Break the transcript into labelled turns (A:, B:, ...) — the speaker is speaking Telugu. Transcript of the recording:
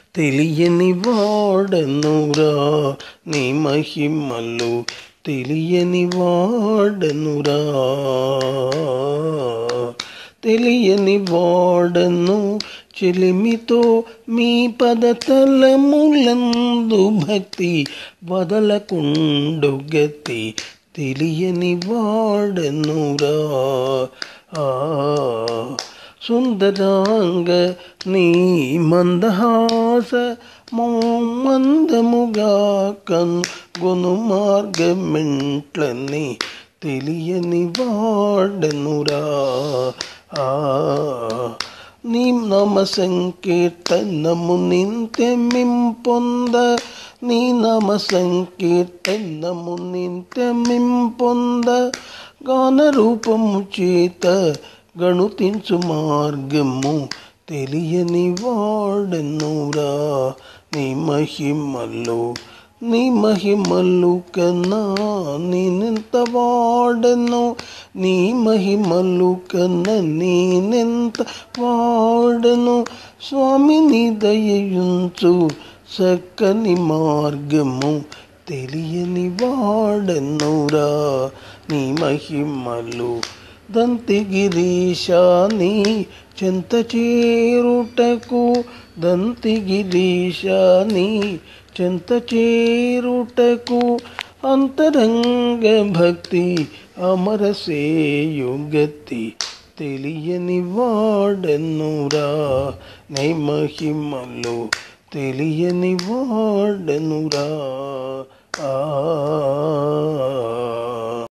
A: తెలియని వాడనురా నీ మహిమలు తెలియని వాడనురా తెలియని వాడను చెలిమితో మీ పదతలములందు భక్తి వదలకుండు గతి తెలియని వాడనురా ఆ సుందరాంగ నీ మందహాస మందముగా కనుగొను మార్గమెంట్లని తెలియని వాడనురా ఆ నీ నమ సంకీర్తనము నింతెమిం పొంద నీ నమ సంకీర్తనము నింతెమిం పొంద గాన రూపము చేత గణుతించు మార్గము తెలియని వాడనురా నీ మహిమలు నీ మహిమలు కన్నా నేనెంత వాడను నీ మహిమలు కన్నా నేనెంత వాడను స్వామిని దయయుంచు చక్కని మార్గము తెలియని వాడనురా నీ మహిమలు దంతిగిరీశాని చెంత చేరుటకు దంతిగిరీశాని చెంత చేరుటకు అంతరంగ భక్తి అమరసేయుగతి తెలియని వాడనురా నీ మహిమలు తెలియని వాడనురా ఆ